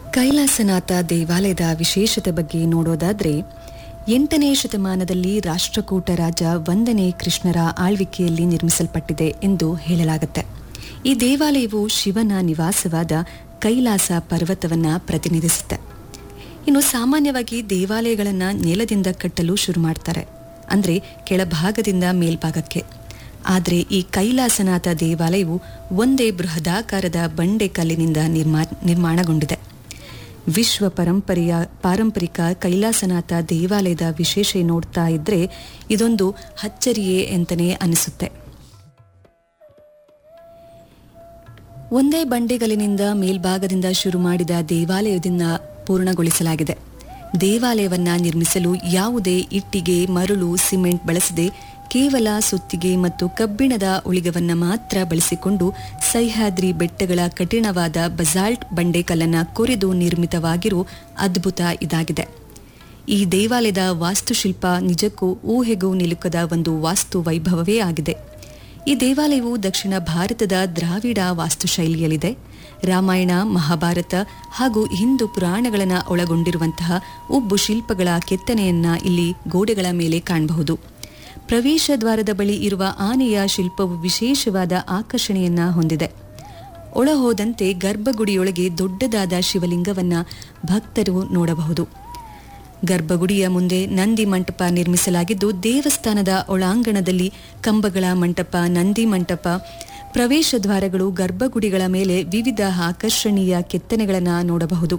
ಕೈಲಾಸನಾಥ ದೇವಾಲಯದ ವಿಶೇಷತೆ ಬಗ್ಗೆ ನೋಡೋದಾದ್ರೆ ಎಂಟನೇ ಶತಮಾನದಲ್ಲಿ ರಾಷ್ಟ್ರಕೂಟ ರಾಜ ಒಂದನೇ ಕೃಷ್ಣರ ಆಳ್ವಿಕೆಯಲ್ಲಿ ನಿರ್ಮಿಸಲ್ಪಟ್ಟಿದೆ ಎಂದು ಹೇಳಲಾಗುತ್ತೆ ಈ ದೇವಾಲಯವು ಶಿವನ ನಿವಾಸವಾದ ಕೈಲಾಸ ಪರ್ವತವನ್ನ ಪ್ರತಿನಿಧಿಸುತ್ತೆ ಇನ್ನು ಸಾಮಾನ್ಯವಾಗಿ ದೇವಾಲಯಗಳನ್ನು ನೆಲದಿಂದ ಕಟ್ಟಲು ಶುರು ಮಾಡ್ತಾರೆ ಅಂದ್ರೆ ಕೆಳಭಾಗದಿಂದ ಮೇಲ್ಭಾಗಕ್ಕೆ ಆದರೆ ಈ ಕೈಲಾಸನಾಥ ದೇವಾಲಯವು ಒಂದೇ ಬೃಹದಾಕಾರದ ಬಂಡೆ ಕಲ್ಲಿನಿಂದ ನಿರ್ಮಾ ನಿರ್ಮಾಣಗೊಂಡಿದೆ ವಿಶ್ವ ಪರಂಪರೆಯ ಪಾರಂಪರಿಕ ಕೈಲಾಸನಾಥ ದೇವಾಲಯದ ವಿಶೇಷ ನೋಡ್ತಾ ಇದ್ರೆ ಇದೊಂದು ಅಚ್ಚರಿಯೇ ಅಂತಲೇ ಅನಿಸುತ್ತೆ ಒಂದೇ ಬಂಡೆಗಲ್ಲಿನಿಂದ ಮೇಲ್ಭಾಗದಿಂದ ಶುರು ಮಾಡಿದ ದೇವಾಲಯದಿಂದ ಪೂರ್ಣಗೊಳಿಸಲಾಗಿದೆ ದೇವಾಲಯವನ್ನ ನಿರ್ಮಿಸಲು ಯಾವುದೇ ಇಟ್ಟಿಗೆ ಮರಳು ಸಿಮೆಂಟ್ ಬಳಸದೆ ಕೇವಲ ಸುತ್ತಿಗೆ ಮತ್ತು ಕಬ್ಬಿಣದ ಉಳಿಗವನ್ನ ಮಾತ್ರ ಬಳಸಿಕೊಂಡು ಸಹ್ಯಾದ್ರಿ ಬೆಟ್ಟಗಳ ಕಠಿಣವಾದ ಬಸಾಲ್ಟ್ ಬಂಡೆಕಲ್ಲನ್ನ ಕೊರೆದು ನಿರ್ಮಿತವಾಗಿರೋ ಅದ್ಭುತ ಇದಾಗಿದೆ ಈ ದೇವಾಲಯದ ವಾಸ್ತುಶಿಲ್ಪ ನಿಜಕ್ಕೂ ಊಹೆಗೂ ನಿಲುಕದ ಒಂದು ವಾಸ್ತು ವೈಭವವೇ ಆಗಿದೆ ಈ ದೇವಾಲಯವು ದಕ್ಷಿಣ ಭಾರತದ ದ್ರಾವಿಡ ವಾಸ್ತುಶೈಲಿಯಲ್ಲಿದೆ ರಾಮಾಯಣ ಮಹಾಭಾರತ ಹಾಗೂ ಹಿಂದೂ ಪುರಾಣಗಳನ್ನು ಒಳಗೊಂಡಿರುವಂತಹ ಉಬ್ಬು ಶಿಲ್ಪಗಳ ಕೆತ್ತನೆಯನ್ನ ಇಲ್ಲಿ ಗೋಡೆಗಳ ಮೇಲೆ ಕಾಣಬಹುದು ಪ್ರವೇಶ ದ್ವಾರದ ಬಳಿ ಇರುವ ಆನೆಯ ಶಿಲ್ಪವು ವಿಶೇಷವಾದ ಆಕರ್ಷಣೆಯನ್ನ ಹೊಂದಿದೆ ಒಳ ಹೋದಂತೆ ಗರ್ಭಗುಡಿಯೊಳಗೆ ದೊಡ್ಡದಾದ ಶಿವಲಿಂಗವನ್ನ ಭಕ್ತರು ನೋಡಬಹುದು ಗರ್ಭಗುಡಿಯ ಮುಂದೆ ನಂದಿ ಮಂಟಪ ನಿರ್ಮಿಸಲಾಗಿದ್ದು ದೇವಸ್ಥಾನದ ಒಳಾಂಗಣದಲ್ಲಿ ಕಂಬಗಳ ಮಂಟಪ ನಂದಿ ಮಂಟಪ ಪ್ರವೇಶ ದ್ವಾರಗಳು ಗರ್ಭಗುಡಿಗಳ ಮೇಲೆ ವಿವಿಧ ಆಕರ್ಷಣೀಯ ಕೆತ್ತನೆಗಳನ್ನು ನೋಡಬಹುದು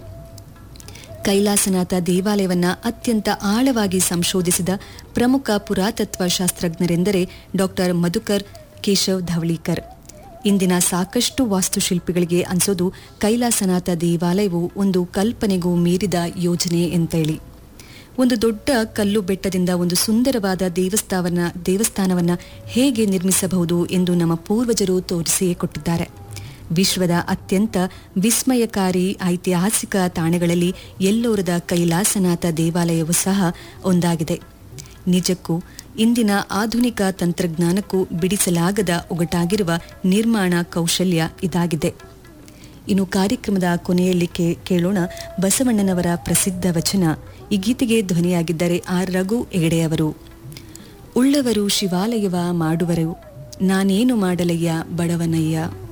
ಕೈಲಾಸನಾಥ ದೇವಾಲಯವನ್ನ ಅತ್ಯಂತ ಆಳವಾಗಿ ಸಂಶೋಧಿಸಿದ ಪ್ರಮುಖ ಪುರಾತತ್ವ ಶಾಸ್ತ್ರಜ್ಞರೆಂದರೆ ಡಾಕ್ಟರ್ ಮಧುಕರ್ ಕೇಶವ್ ಧವಳೀಕರ್ ಇಂದಿನ ಸಾಕಷ್ಟು ವಾಸ್ತುಶಿಲ್ಪಿಗಳಿಗೆ ಅನ್ಸೋದು ಕೈಲಾಸನಾಥ ದೇವಾಲಯವು ಒಂದು ಕಲ್ಪನೆಗೂ ಮೀರಿದ ಯೋಜನೆ ಅಂತೇಳಿ ಒಂದು ದೊಡ್ಡ ಕಲ್ಲು ಬೆಟ್ಟದಿಂದ ಒಂದು ಸುಂದರವಾದ ದೇವಸ್ಥಾನ ದೇವಸ್ಥಾನವನ್ನ ಹೇಗೆ ನಿರ್ಮಿಸಬಹುದು ಎಂದು ನಮ್ಮ ಪೂರ್ವಜರು ತೋರಿಸಿಯೇ ಕೊಟ್ಟಿದ್ದಾರೆ ವಿಶ್ವದ ಅತ್ಯಂತ ವಿಸ್ಮಯಕಾರಿ ಐತಿಹಾಸಿಕ ತಾಣಗಳಲ್ಲಿ ಎಲ್ಲೋರದ ಕೈಲಾಸನಾಥ ದೇವಾಲಯವೂ ಸಹ ಒಂದಾಗಿದೆ ನಿಜಕ್ಕೂ ಇಂದಿನ ಆಧುನಿಕ ತಂತ್ರಜ್ಞಾನಕ್ಕೂ ಬಿಡಿಸಲಾಗದ ಒಗಟಾಗಿರುವ ನಿರ್ಮಾಣ ಕೌಶಲ್ಯ ಇದಾಗಿದೆ ಇನ್ನು ಕಾರ್ಯಕ್ರಮದ ಕೊನೆಯಲ್ಲಿ ಕೇಳೋಣ ಬಸವಣ್ಣನವರ ಪ್ರಸಿದ್ಧ ವಚನ ಈ ಗೀತೆಗೆ ಧ್ವನಿಯಾಗಿದ್ದಾರೆ ಆರ್ ರಘು ಹೆಗಡೆಯವರು ಉಳ್ಳವರು ಶಿವಾಲಯವ ಮಾಡುವರು ನಾನೇನು ಮಾಡಲಯ್ಯ ಬಡವನಯ್ಯ